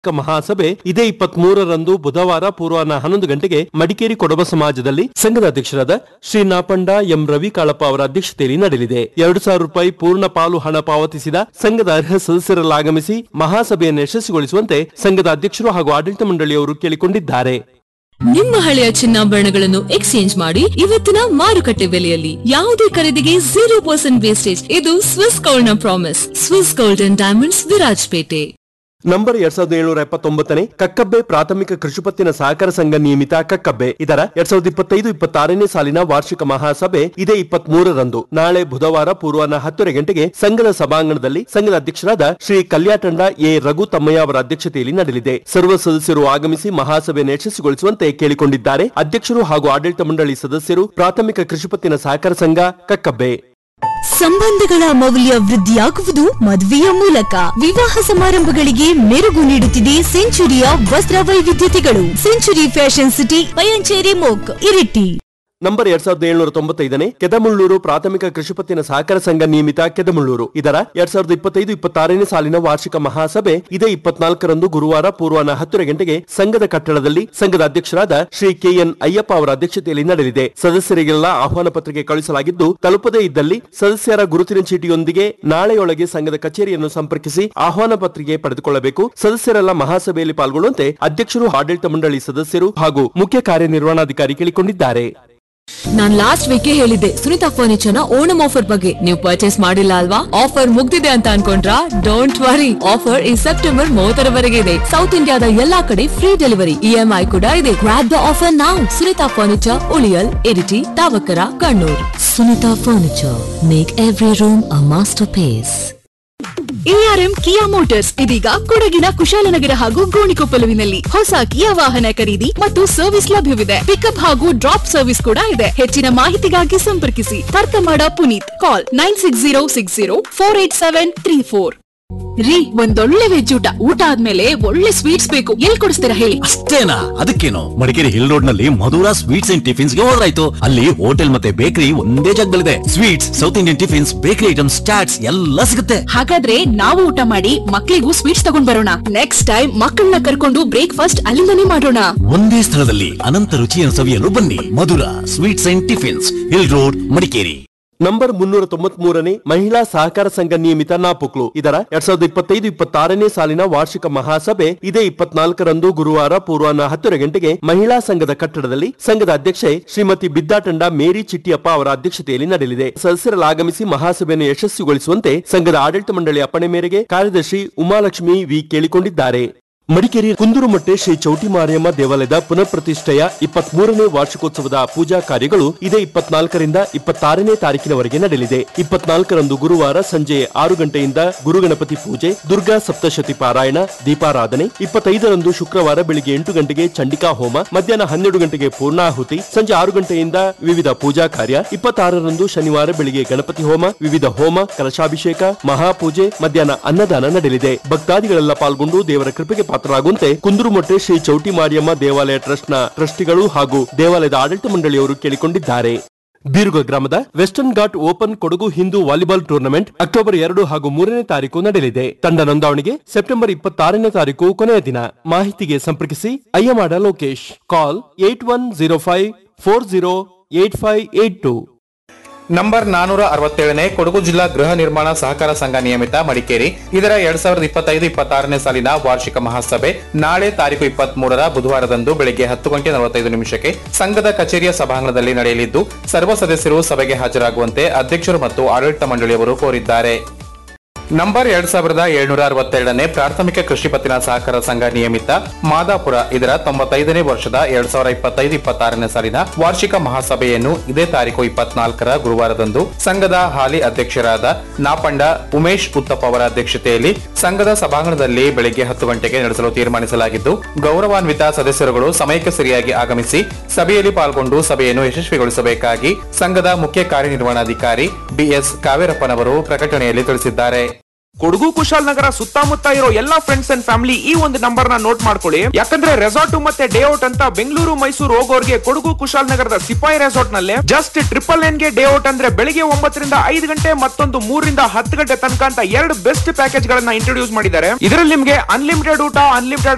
ಮಹಾಸಭೆ ಇದೇ ಇಪ್ಪತ್ತ್ ಮೂರರಂದು ಬುಧವಾರ ಪೂರ್ವಾಹ್ನ ಹನ್ನೊಂದು ಗಂಟೆಗೆ ಮಡಿಕೇರಿ ಕೊಡಬ ಸಮಾಜದಲ್ಲಿ ಸಂಘದ ಅಧ್ಯಕ್ಷರಾದ ಶ್ರೀ ನಾಪಂಡ ಎಂ ರವಿ ಕಾಳಪ್ಪ ಅವರ ಅಧ್ಯಕ್ಷತೆಯಲ್ಲಿ ನಡೆಯಲಿದೆ ಎರಡು ಸಾವಿರ ರೂಪಾಯಿ ಪೂರ್ಣ ಪಾಲು ಹಣ ಪಾವತಿಸಿದ ಸಂಘದ ಅರ್ಹ ಸದಸ್ಯರೆಲ್ಲ ಆಗಮಿಸಿ ಮಹಾಸಭೆಯನ್ನು ಯಶಸ್ವಿಗೊಳಿಸುವಂತೆ ಸಂಘದ ಅಧ್ಯಕ್ಷರು ಹಾಗೂ ಆಡಳಿತ ಮಂಡಳಿಯವರು ಕೇಳಿಕೊಂಡಿದ್ದಾರೆ ನಿಮ್ಮ ಹಳೆಯ ಚಿನ್ನಾಭರಣಗಳನ್ನು ಎಕ್ಸ್ಚೇಂಜ್ ಮಾಡಿ ಇವತ್ತಿನ ಮಾರುಕಟ್ಟೆ ಬೆಲೆಯಲ್ಲಿ ಯಾವುದೇ ಖರೀದಿಗೆ ಜೀರೋ ಪರ್ಸೆಂಟ್ ವೇಸ್ಟೇಜ್ ಇದು ಸ್ವಿಸ್ ಗೋಲ್ಡ್ ನ promise Swiss gold and diamonds Virajpet number ಎರಡ್ ಸಾವಿರದ ಏಳ್ನೂರ ಎಪ್ಪತ್ತೊಂಬತ್ತನೇ ಕಕ್ಕಬ್ಬೆ ಪ್ರಾಥಮಿಕ ಕೃಷಿಪತ್ತಿನ ಸಹಕಾರ ಸಂಘ ನಿಯಮಿತ ಕಕ್ಕಬ್ಬೆ ಇದರ ಎರಡ್ ಸಾವಿರದ ಇಪ್ಪತ್ತೈದು ಇಪ್ಪತ್ತಾರನೇ ಸಾಲಿನ ವಾರ್ಷಿಕ ಮಹಾಸಭೆ ಇದೇ ಇಪ್ಪತ್ತ್ ಮೂರರಂದು ನಾಳೆ ಬುಧವಾರ ಪೂರ್ವಾಹ್ನ ಹತ್ತುವರೆ ಗಂಟೆಗೆ ಸಂಘದ ಸಭಾಂಗಣದಲ್ಲಿ ಸಂಘದ ಅಧ್ಯಕ್ಷರಾದ ಶ್ರೀ ಕಲ್ಯಾಟಂಡ ಎ ರಘು ತಮ್ಮಯ್ಯ ಅವರ ಅಧ್ಯಕ್ಷತೆಯಲ್ಲಿ ನಡೆಯಲಿದೆ ಸರ್ವ ಸದಸ್ಯರು ಆಗಮಿಸಿ ಮಹಾಸಭೆಯನ್ನು ಯಶಸ್ವಿಗೊಳಿಸುವಂತೆ ಕೇಳಿಕೊಂಡಿದ್ದಾರೆ ಅಧ್ಯಕ್ಷರು ಹಾಗೂ ಆಡಳಿತ ಮಂಡಳಿ ಸದಸ್ಯರು ಪ್ರಾಥಮಿಕ ಕೃಷಿಪತ್ತಿನ ಸಹಕಾರ ಸಂಘ ಕಕ್ಕಬ್ಬೆ ಸಂಬಂಧಗಳ ಮೌಲ್ಯ ವೃದ್ಧಿಯಾಗುವುದು ಮದುವೆಯ ಮೂಲಕ ವಿವಾಹ ಸಮಾರಂಭಗಳಿಗೆ ಮೆರುಗು ನೀಡುತ್ತಿದೆ ಸೆಂಚುರಿಯ ವಸ್ತ್ರ ವೈವಿಧ್ಯತೆಗಳು ಸೆಂಚುರಿ ಫ್ಯಾಷನ್ ಸಿಟಿ ಪಯಂಚೇರಿ ಮೋಕ್ ಇರಿಟಿ ನಂಬರ್ ಎರಡ್ ಸಾವಿರದ ಏಳ್ನೂರ ತೊಂಬತ್ತೈದನೇ ಕೆದಮುಳ್ಳೂರು ಪ್ರಾಥಮಿಕ ಕೃಷಿಪತ್ತಿನ ಸಹಕಾರ ಸಂಘ ನಿಯಮಿತ ಕೆದಮುಳ್ಳೂರು ಇದರ ಎರಡ್ ಸಾವಿರದ ಇಪ್ಪತ್ತೈದು ಇಪ್ಪತ್ತಾರನೇ ಸಾಲಿನ ವಾರ್ಷಿಕ ಮಹಾಸಭೆ ಇದೇ ಇಪ್ಪತ್ನಾಲ್ಕರಂದು ಗುರುವಾರ ಪೂರ್ವಾಹ್ನ ಹತ್ತುವರೆ ಗಂಟೆಗೆ ಸಂಘದ ಕಟ್ಟಡದಲ್ಲಿ ಸಂಘದ ಅಧ್ಯಕ್ಷರಾದ ಶ್ರೀ ಕೆಎನ್ ಅಯ್ಯಪ್ಪ ಅವರ ಅಧ್ಯಕ್ಷತೆಯಲ್ಲಿ ನಡೆಯಲಿದೆ ಸದಸ್ಯರಿಗೆಲ್ಲ ಆಹ್ವಾನ ಪತ್ರಿಕೆ ಕಳುಹಿಸಲಾಗಿದ್ದು ತಲುಪದೇ ಇದ್ದಲ್ಲಿ ಸದಸ್ಯರ ಗುರುತಿನ ಚೀಟಿಯೊಂದಿಗೆ ನಾಳೆಯೊಳಗೆ ಸಂಘದ ಕಚೇರಿಯನ್ನು ಸಂಪರ್ಕಿಸಿ ಆಹ್ವಾನ ಪತ್ರಿಕೆ ಪಡೆದುಕೊಳ್ಳಬೇಕು ಸದಸ್ಯರೆಲ್ಲ ಮಹಾಸಭೆಯಲ್ಲಿ ಪಾಲ್ಗೊಳ್ಳುವಂತೆ ಅಧ್ಯಕ್ಷರು ಆಡಳಿತ ಮಂಡಳಿ ಸದಸ್ಯರು ಹಾಗೂ ಮುಖ್ಯ ಕಾರ್ಯನಿರ್ವಹಣಾಧಿಕಾರಿ ಕೇಳಿಕೊಂಡಿದ್ದಾರೆ ನಾನ್ ಲಾಸ್ಟ್ ವೀಕ್ ಹೇಳಿದ್ದೆ ಸುನಿತಾ ಫರ್ನಿಚರ್ ನ ಓಣಂ ಆಫರ್ ಬಗ್ಗೆ ನೀವು ಪರ್ಚೇಸ್ ಮಾಡಿಲ್ಲ ಅಲ್ವಾ ಆಫರ್ ಮುಗ್ದಿದೆ ಅಂತ ಅನ್ಕೊಂಡ್ರಾ ಡೋಂಟ್ ವರಿ ಆಫರ್ ಈ ಸೆಪ್ಟೆಂಬರ್ ಮೂವತ್ತರವರೆಗೆ ಇದೆ ಸೌತ್ ಇಂಡಿಯಾದ ಎಲ್ಲಾ ಕಡೆ ಫ್ರೀ ಡೆಲಿವರಿ ಇಎಂಐ ಕೂಡ ಇದೆ ಗ್ರಾಪ್ ದ ಆಫರ್ ನಾವು ಸುನಿತಾ ಫರ್ನಿಚರ್ ಉಳಿಯಲ್ Iritty Thavakkara Kannur Sunita furniture make every room a master piece A R M Kia motors ಇದೀಗ ಕೊಡಗಿನ ಕುಶಾಲನಗರ ಹಾಗೂ ಗೋಣಿಕೊಪ್ಪಲುವಿನಲ್ಲಿ ಹೊಸ ಕಿಯಾ ವಾಹನ ಖರೀದಿ ಮತ್ತು ಸರ್ವಿಸ್ ಲಭ್ಯವಿದೆ ಪಿಕಪ್ ಹಾಗೂ ಡ್ರಾಪ್ ಸರ್ವಿಸ್ ಕೂಡ ಇದೆ ಹೆಚ್ಚಿನ ಮಾಹಿತಿಗಾಗಿ ಸಂಪರ್ಕಿಸಿ ತರ್ಕಮಾಡ Puneeth call nine six zero six zero four eight seven three four ರೀ ಒಂದೊಳ್ಳೆ ವೆಜ್ ಊಟ ಊಟ ಆದ್ಮೇಲೆ ಒಳ್ಳೆ ಸ್ವೀಟ್ಸ್ ಬೇಕು ಎಲ್ಲಿ ಕೊಡಿಸ್ತೀರಾ ಹೇಳಿ ಅಷ್ಟೇನಾ ಅದಕ್ಕೇನು ಮಡಿಕೇರಿ ಹಿಲ್ ರೋಡ್ ನಲ್ಲಿ ಮಧುರ ಸ್ವೀಟ್ಸ್ ಅಂಡ್ ಟಿಫಿನ್ಸ್ ಗೆ ಹೋದ್ರೆ ಆಯ್ತು ಅಲ್ಲಿ ಹೋಟೆಲ್ ಮತ್ತೆ ಬೇಕರಿ ಒಂದೇ ಜಾಗದಲ್ಲಿದೆ sweets south Indian tiffins bakery items chaats ಎಲ್ಲ ಸಿಗುತ್ತೆ ಹಾಗಾದ್ರೆ ನಾವು ಊಟ ಮಾಡಿ ಮಕ್ಕಳಿಗೂ ಸ್ವೀಟ್ಸ್ ತಗೊಂಡ್ ಬರೋಣ ನೆಕ್ಸ್ಟ್ ಟೈಮ್ ಮಕ್ಕಳನ್ನ ಕರ್ಕೊಂಡು ಬ್ರೇಕ್ಫಾಸ್ಟ್ ಅಲ್ಲಿಂದನೇ ಮಾಡೋಣ ಒಂದೇ ಸ್ಥಳದಲ್ಲಿ ಅನಂತ ರುಚಿಯನ್ನು ಸವಿಯಲು ಬನ್ನಿ Madhura sweets and tiffins hill road Madikeri number ಮುನ್ನೂರ ತೊಂಬತ್ಮೂರನೇ ಮಹಿಳಾ ಸಹಕಾರ ಸಂಘ ನಿಯಮಿತ ನಾಪುಕ್ಲು ಇದರ ಎರಡ್ ಸಾವಿರದ ಇಪ್ಪತ್ತೈದು ಇಪ್ಪತ್ತಾರನೇ ಸಾಲಿನ ವಾರ್ಷಿಕ ಮಹಾಸಭೆ ಇದೇ ಇಪ್ಪತ್ನಾಲ್ಕರಂದು ಗುರುವಾರ ಪೂರ್ವಾಹ್ನ ಹತ್ತುವರೆ ಗಂಟೆಗೆ ಮಹಿಳಾ ಸಂಘದ ಕಟ್ಟಡದಲ್ಲಿ ಸಂಘದ ಅಧ್ಯಕ್ಷೆ ಶ್ರೀಮತಿ ಬಿದ್ದಾಟಂಡ ಮೇರಿ ಚಿಟ್ಟಿಯಪ್ಪ ಅವರ ಅಧ್ಯಕ್ಷತೆಯಲ್ಲಿ ನಡೆಯಲಿದೆ ಸದಸ್ಯರಲ್ಲಿ ಆಗಮಿಸಿ ಮಹಾಸಭೆಯನ್ನು ಯಶಸ್ವಿಗೊಳಿಸುವಂತೆ ಸಂಘದ ಆಡಳಿತ ಮಂಡಳಿ ಅಪ್ಪಣೆ ಮೇರೆಗೆ ಕಾರ್ಯದರ್ಶಿ ಉಮಾಲಕ್ಷ್ಮಿ ವಿ ಕೇಳಿಕೊಂಡಿದ್ದಾರೆ ಮಡಿಕೇರಿ ಕುಂದೂರುಮಟ್ಟೆ ಶ್ರೀ ಚೌಟಿ ಮಾರಿಯಮ್ಮ ದೇವಾಲಯದ ಪುನಃ ಪ್ರತಿಷ್ಠೆಯ ಇಪ್ಪತ್ಮೂರನೇ ವಾರ್ಷಿಕೋತ್ಸವದ ಪೂಜಾ ಕಾರ್ಯಗಳು ಇದೇ ಇಪ್ಪತ್ನಾಲ್ಕರಿಂದ ಇಪ್ಪತ್ತಾರನೇ ತಾರೀಕಿನವರೆಗೆ ನಡೆಯಲಿದೆ ಇಪ್ಪತ್ನಾಲ್ಕರಂದು ಗುರುವಾರ ಸಂಜೆ ಆರು ಗಂಟೆಯಿಂದ ಗುರುಗಣಪತಿ ಪೂಜೆ ದುರ್ಗಾ ಸಪ್ತಶತಿ ಪಾರಾಯಣ ದೀಪಾರಾಧನೆ ಇಪ್ಪತ್ತೈದರಂದು ಶುಕ್ರವಾರ ಬೆಳಿಗ್ಗೆ ಎಂಟು ಗಂಟೆಗೆ ಚಂಡಿಕಾ ಹೋಮ ಮಧ್ಯಾಹ್ನ ಹನ್ನೆರಡು ಗಂಟೆಗೆ ಪೂರ್ಣಾಹುತಿ ಸಂಜೆ ಆರು ಗಂಟೆಯಿಂದ ವಿವಿಧ ಪೂಜಾ ಕಾರ್ಯ ಇಪ್ಪತ್ತಾರರಂದು ಶನಿವಾರ ಬೆಳಿಗ್ಗೆ ಗಣಪತಿ ಹೋಮ ವಿವಿಧ ಹೋಮ ಕಲಶಾಭಿಷೇಕ ಮಹಾಪೂಜೆ ಮಧ್ಯಾಹ್ನ ಅನ್ನದಾನ ನಡೆಯಲಿದೆ ಭಕ್ತಾದಿಗಳೆಲ್ಲ ಪಾಲ್ಗೊಂಡು ದೇವರ ಕೃಪೆಗೆ ಪಾತ್ರರಾಗುವಂತೆ ಕುಂದೂರುಮೊಟ್ಟೆ ಶ್ರೀ ಚೌಟಿ ಮಾರಿಯಮ್ಮ ದೇವಾಲಯ ಟ್ರಸ್ಟ್ನ ಟ್ರಸ್ಟಿಗಳು ಹಾಗೂ ದೇವಾಲಯದ ಆಡಳಿತ ಮಂಡಳಿಯವರು ಕೇಳಿಕೊಂಡಿದ್ದಾರೆ ಬೀರುಗ ಗ್ರಾಮದ western ghat open Kodagu Hindu volleyball tournament October ಎರಡು ಹಾಗೂ ಮೂರನೇ ತಾರೀಕು ನಡೆಯಲಿದೆ ತಂಡ ನೋಂದಾವಣಿಗೆ ಸೆಪ್ಟೆಂಬರ್ ಇಪ್ಪತ್ತಾರನೇ ತಾರೀಕು ಕೊನೆಯ ದಿನ ಮಾಹಿತಿಗೆ ಸಂಪರ್ಕಿಸಿ Ayyamada Lokesh call eight one zero five four zero eight five eight two number ನಾನೂರ ಅರವತ್ತೇಳನೇ ಕೊಡಗು ಜಿಲ್ಲಾ ಗೃಹ ನಿರ್ಮಾಣ ಸಹಕಾರ ಸಂಘ ನಿಯಮಿತ ಮಡಿಕೇರಿ ಇದರ ಎರಡ್ ಸಾವಿರದ ಇಪ್ಪತ್ತೈದು ಇಪ್ಪತ್ತಾರನೇ ಸಾಲಿನ ವಾರ್ಷಿಕ ಮಹಾಸಭೆ ನಾಳೆ ತಾರೀಕು ಇಪ್ಪತ್ತ್ ಮೂರರ ಬುಧವಾರದಂದು ಬೆಳಿಗ್ಗೆ ಹತ್ತು ಗಂಟೆ ನಲವತ್ತೈದು ನಿಮಿಷಕ್ಕೆ ಸಂಘದ ಕಚೇರಿಯ ಸಭಾಂಗಣದಲ್ಲಿ ನಡೆಯಲಿದ್ದು ಸರ್ವ ಸದಸ್ಯರು ಸಭೆಗೆ ಹಾಜರಾಗುವಂತೆ ಅಧ್ಯಕ್ಷರು ಮತ್ತು ಆಡಳಿತ ಮಂಡಳಿಯವರು ಕೋರಿದ್ದಾರೆ ನಂಬರ್ ಎರಡ್ ಸಾವಿರದ ಏಳ್ನೂರ ಅರವತ್ತೆರಡನೇ ಪ್ರಾಥಮಿಕ ಕೃಷಿ ಪತ್ತಿನ ಸಹಕಾರ ಸಂಘ ನಿಯಮಿತ ಮಾದಾಪುರ ಇದರ ತೊಂಬತ್ತೈದನೇ ವರ್ಷದ ಎರಡ್ ಸಾವಿರದ ಇಪ್ಪತ್ತೈದು ಇಪ್ಪತ್ತಾರನೇ ಸಾಲಿನ ವಾರ್ಷಿಕ ಮಹಾಸಭೆಯನ್ನು ಇದೇ ತಾರೀಕು ಇಪ್ಪತ್ನಾಲ್ಕರ ಗುರುವಾರದಂದು ಸಂಘದ ಹಾಲಿ ಅಧ್ಯಕ್ಷರಾದ ನಾಪಂಡ ಉಮೇಶ್ ಉತ್ತಪ್ಪ ಅವರ ಅಧ್ಯಕ್ಷತೆಯಲ್ಲಿ ಸಂಘದ ಸಭಾಂಗಣದಲ್ಲಿ ಬೆಳಿಗ್ಗೆ ಹತ್ತು ಗಂಟೆಗೆ ನಡೆಸಲು ತೀರ್ಮಾನಿಸಲಾಗಿದ್ದು ಗೌರವಾನ್ವಿತ ಸದಸ್ಯರುಗಳು ಸಮಯಕ್ಕೆ ಸರಿಯಾಗಿ ಆಗಮಿಸಿ ಸಭೆಯಲ್ಲಿ ಪಾಲ್ಗೊಂಡು ಸಭೆಯನ್ನು ಯಶಸ್ವಿಗೊಳಿಸಬೇಕಾಗಿ ಸಂಘದ ಮುಖ್ಯ ಕಾರ್ಯನಿರ್ವಹಣಾಧಿಕಾರಿ ಬಿಎಸ್ ಕಾವೇರಪ್ಪನವರು ಪ್ರಕಟಣೆಯಲ್ಲಿ ತಿಳಿಸಿದ್ದಾರೆ ಕೊಡಗು ಕುಶಾಲನಗರ ಸುತ್ತಮುತ್ತ ಇರೋ ಎಲ್ಲಾ ಫ್ರೆಂಡ್ಸ್ ಅಂಡ್ ಫ್ಯಾಮಿಲಿ ಈ ಒಂದು ನಂಬರ್ ನ ನೋಟ್ ಮಾಡ್ಕೊಳ್ಳಿ ಯಾಕಂದ್ರೆ ರೆಸಾರ್ಟ್ ಮತ್ತೆ ಡೇ ಔಟ್ ಅಂತ ಬೆಂಗಳೂರು ಮೈಸೂರು ಹೋಗೋರ್ಗೆ ಕೊಡಗು ಕುಶಾಲನಗರದ ಸಿಪಾಯಿ ರೆಸಾರ್ಟ್ ನಲ್ಲಿ ಜಸ್ಟ್ ಟ್ರಿಪಲ್ ಎನ್ ಗೆ ಡೇ ಔಟ್ ಅಂದ್ರೆ ಬೆಳಿಗ್ಗೆ ಒಂಬತ್ತರಿಂದ ಐದು ಗಂಟೆ ಮತ್ತೊಂದು ಮೂರರಿಂದ ಹತ್ತು ಗಂಟೆ ತನಕ ಅಂತ ಎರಡು ಬೆಸ್ಟ್ ಪ್ಯಾಕೇಜ್ ಗಳನ್ನ ಇಂಟ್ರೊಡ್ಯೂಸ್ ಮಾಡಿದ್ದಾರೆ ಇದರಲ್ಲಿ ನಿಮ್ಗೆ ಅನ್ಲಿಮಿಟೆಡ್ ಊಟ ಅನ್ಲಿಮಿಟೆಡ್